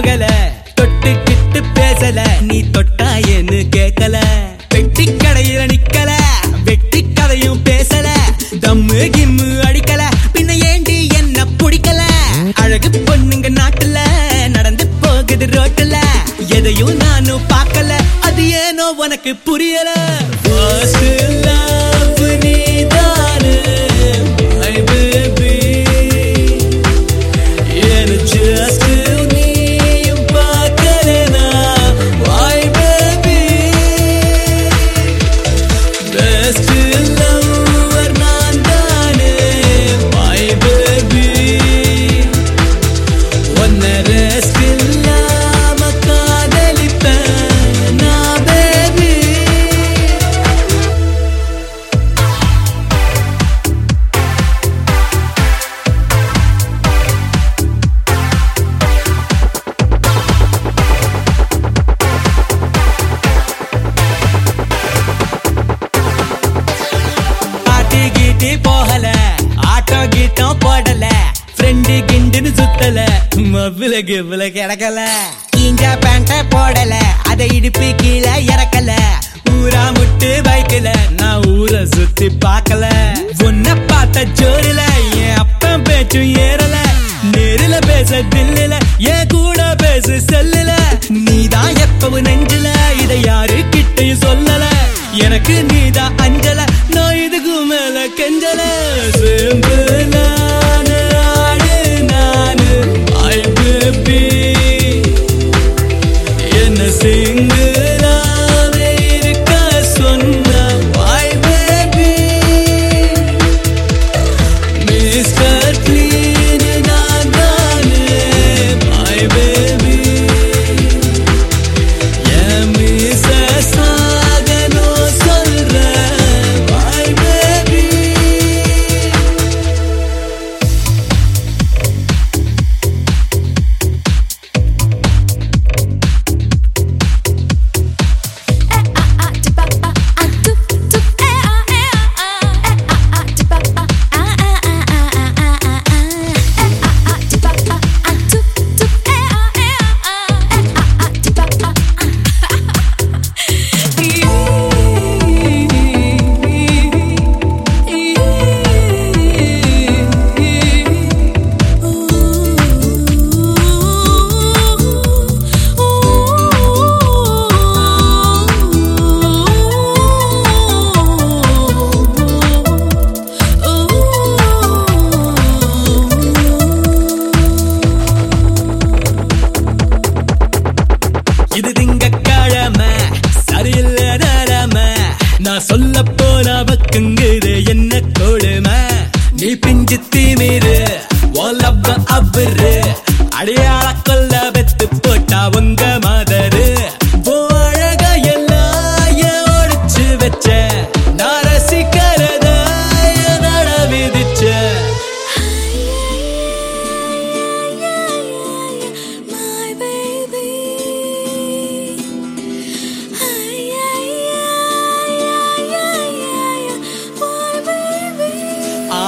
போகல தொட்டுக்கிட்டு பேசல நீ தொட்டா என்ன கேட்கல வெட்டி கடையில நிக்கல வெட்டி கதையும் பேசல தம்மு கிம்மு அடிக்கல பின்ன ஏண்டி என்ன பிடிக்கல அழகு பொண்ணுங்க நாட்டுல நடந்து போகுது ரோட்டுல எதையும் நானும் பார்க்கல அது ஏனோ உனக்கு புரியல First love நீதானு, my baby. என்ன just நீயும் பார்க்கலனா, why baby? Best lover நான் தானே, my baby. உன்னை rest இல்லாம காதலிப்பேன் நான் baby. பார்ட்டி கீட்டி போகல ஆட்டோ கீட்டம் போடல ஃப்ரெண்டு கிண்டுன்னு சுத்தல மவ்வில கிவ்வில கிடக்கல இங்க பேண்ட போடல அதை இடுப்பு கீழே இறக்கல ஊரா முட்டு பைக்கல நான் ஊரை சுத்தி பார்க்கல உன்னை பார்த்த ஜோரில என் அப்பன் பேச்சும் ஏறல நேரில பேச தில்லுல என் கூட பேசு செல்லுல நீதான் எப்பவும் நெஞ்சில இதை யாரு கிட்டையும் சொல்லல எனக்கு நீதான் அஞ்சல நான் இதுக்கு மேல கெஞ்சல சிம்பிளான ஆளு நானு ஐ பேபி என்ன சிங்கிளாவே இருக்க சொன்ன ஐ பேபி மிஸ்டர் க்ளீன் நான் தானே ஐ பேபி என் மிஸ்ஸஸ் ஆகணும் சொல்றேன் ஐ பேபி இது திங்கக்கிழமை சரியில்லை நிலைமை நான் சொல்ல போன பக்குங்குது என்ன கொடுமை நீ பிஞ்சு தீமிரு ஓலப்ப அவரு அடையாள கொல்ல வெத்து போட்டா உங்க மதரு ஓ அழக எல்லாம் ஏன் ஒழிச்சு வச்ச நான் ரசிக்கிறத ஏன் நட விதிச்சேன் My baby. Ay, ay, ay, ay, ay, ay, my baby. ஆ,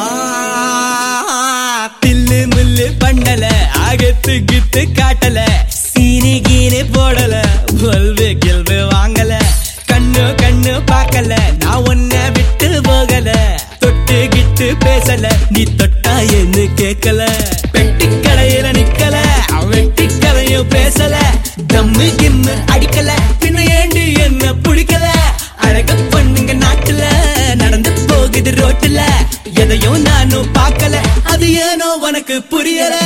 தில்லு முள்ளு பண்ணல அகத்து கித்து காட்டல சீனி கீனி போடல பொல்வு கில்வு வாங்கல கண்ணு கண்ணு பார்க்கல நான் உன்னை விட்டு போகல தொட்டு கிட்டு பேசல நீ தொட்டா என்ன கேட்கல பெட்டி கடையில நிக்கல வெட்டி கதையும் பேசல தம்மு கிம்மு அடிக்கல பின்ன ஏண்டி என்ன பிடிக்கல அழக பொண்ணுங்க நாட்டுல நடந்து போகுது ரோட்டுல எதையும் நானும் பார்க்கல அது ஏனோ உனக்கு புரியல